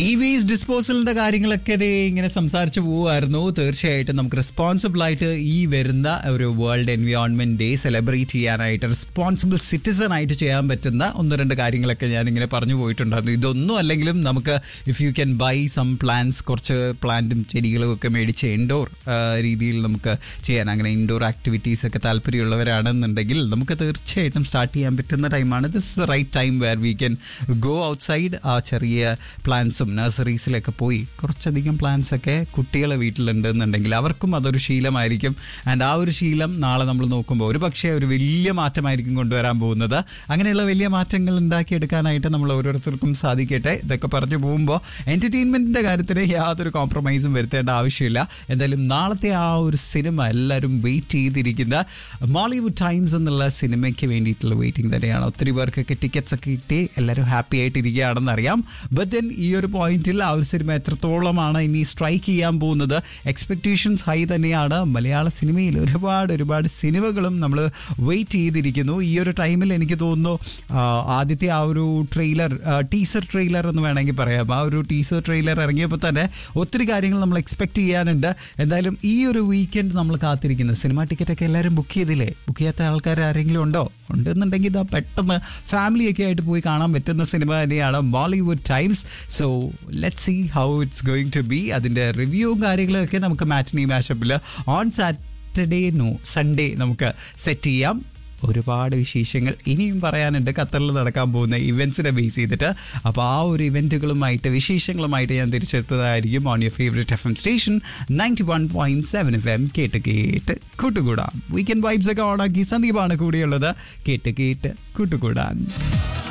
E waste ഡിസ്പോസലിന്റെ കാര്യങ്ങളൊക്കെ ദേ ഇങ്ങനെ സംസാരിച്ചു പോവുമായിരുന്നു തീർച്ചയായിട്ടും നമുക്ക് റെസ്പോൺസിബിൾ ആയിട്ട് ഈ വരുന്ന ഒരു വേൾഡ് എൻവയോൺമെന്റ് ഡേ സെലിബ്രേറ്റ് ചെയ്യാനായിട്ട് റെസ്പോൺസിബിൾ സിറ്റിസൺ ആയിട്ട് ചെയ്യാൻ പറ്റുന്ന ഒന്ന് രണ്ട് കാര്യങ്ങളൊക്കെ ഞാൻ ഇങ്ങനെ പറഞ്ഞു പോയിട്ടുണ്ടായിരുന്നു ഇതൊന്നും അല്ലെങ്കിലും നമുക്ക് if you can buy some plants കുറച്ച് പ്ലാന്റും ചെടികളും ഒക്കെ മേടിച്ച് ഇൻഡോർ രീതിയിൽ നമുക്ക് ചെയ്യാൻ അങ്ങനെ ഇൻഡോർ ആക്ടിവിറ്റീസ് ഒക്കെ താല്പര്യമുള്ളവരാണെന്നുണ്ടെങ്കിൽ നമുക്ക് തീർച്ചയായിട്ടും സ്റ്റാർട്ട് ചെയ്യാൻ പറ്റുന്ന ടൈമാണ് this right time where we can go outside ആ ചെറിയ പ്ലാന്റ്സും നഴ്സറീസിലൊക്കെ പോയി കുറച്ചധികം പ്ലാന്റ്സ് ഒക്കെ കുട്ടികളെ വീട്ടിലുണ്ടെന്നുണ്ടെങ്കിൽ അവർക്കും അതൊരു ശീലമായിരിക്കും ആൻഡ് ആ ഒരു ശീലം നാളെ നമ്മൾ നോക്കുമ്പോൾ ഒരു പക്ഷേ ഒരു വലിയ മാറ്റമായിരിക്കും കൊണ്ടുവരാൻ പോകുന്നത് അങ്ങനെയുള്ള വലിയ മാറ്റങ്ങൾ ഉണ്ടാക്കിയെടുക്കാനായിട്ട് നമ്മൾ ഓരോരുത്തർക്കും സാധിക്കട്ടെ ഇതൊക്കെ പറഞ്ഞു പോകുമ്പോൾ എൻ്റർടൈൻമെൻറ്റിൻ്റെ കാര്യത്തിൽ യാതൊരു കോംപ്രമൈസും വരുത്തേണ്ട ആവശ്യമില്ല എന്തായാലും നാളത്തെ ആ ഒരു സിനിമ എല്ലാവരും വെയിറ്റ് ചെയ്തിരിക്കുന്ന മോളിവുഡ് ടൈംസ് എന്നുള്ള സിനിമയ്ക്ക് വേണ്ടിയിട്ടുള്ള വെയിറ്റിംഗ് തന്നെയാണ് ഒത്തിരി പേർക്കൊക്കെ ടിക്കറ്റ്സ് ഒക്കെ കിട്ടി എല്ലാവരും ഹാപ്പി ആയിട്ടിരിക്കുകയാണെന്ന് അറിയാം ബട്ട് ദെൻ ഈ ഒരു പോയിന്റിൽ ആ ഒരു സിനിമ എത്രത്തോളമാണ് ഇനി സ്ട്രൈക്ക് ചെയ്യാൻ പോകുന്നത് എക്സ്പെക്ടേഷൻസ് ഹൈ തന്നെയാണ് മലയാള സിനിമയിൽ ഒരുപാട് ഒരുപാട് സിനിമകളും നമ്മൾ വെയിറ്റ് ചെയ്തിരിക്കുന്നു ഈ ഒരു ടൈമിൽ എനിക്ക് തോന്നുന്നു ആ, ആദ്യത്തെ ആ ഒരു ട്രെയിലർ ടീസർ ട്രെയിലർ എന്ന് വേണമെങ്കിൽ പറയാം ആ ഒരു ടീസർ ട്രെയിലർ ഇറങ്ങിയപ്പോൾ തന്നെ ഒത്തിരി കാര്യങ്ങൾ നമ്മൾ എക്സ്പെക്ട് ചെയ്യാനുണ്ട് എന്തായാലും ഈ ഒരു വീക്കെൻഡ് നമ്മൾ കാത്തിരിക്കുന്നത് സിനിമ ടിക്കറ്റൊക്കെ എല്ലാവരും ബുക്ക് ചെയ്തില്ലേ ബുക്ക് ചെയ്യാത്ത ആൾക്കാർ ആരെങ്കിലും ഉണ്ടോ ഉണ്ടെന്നുണ്ടെങ്കിൽ ഇതാ പെട്ടെന്ന് ഫാമിലിയൊക്കെ ആയിട്ട് പോയി കാണാൻ പറ്റുന്ന സിനിമ തന്നെയാണ് Bollywood times so let see how it's going to be അതിൻ്റെ റിവ്യൂവും കാര്യങ്ങളൊക്കെ നമുക്ക് മാറ്റിനി മാഷപ്പിൽ ഓൺ സാറ്റർഡേ നോ സൺഡേ നമുക്ക് സെറ്റ് ചെയ്യാം ഒരുപാട് വിശേഷങ്ങൾ ഇനിയും പറയാനുണ്ട് ഖത്തറിൽ നടക്കാൻ പോകുന്ന ഇവൻറ്റ്സിനെ ബേസ് ചെയ്തിട്ട് അപ്പോൾ ആ ഒരു ഇവൻറ്റുകളുമായിട്ട് വിശേഷങ്ങളുമായിട്ട് ഞാൻ തിരിച്ചെത്തുന്നതായിരിക്കും on your favourite F M station ninety one point seven F M കേട്ട് കേട്ട് കൂട്ടുകൂടാം വീക്കെൻഡ് വൈബ്സ് ഒക്കെ ഓണാക്കി സന്ദീപാണ് കൂടിയുള്ളത് കേട്ട് കേട്ട് കൂട്ടുകൂടാൻ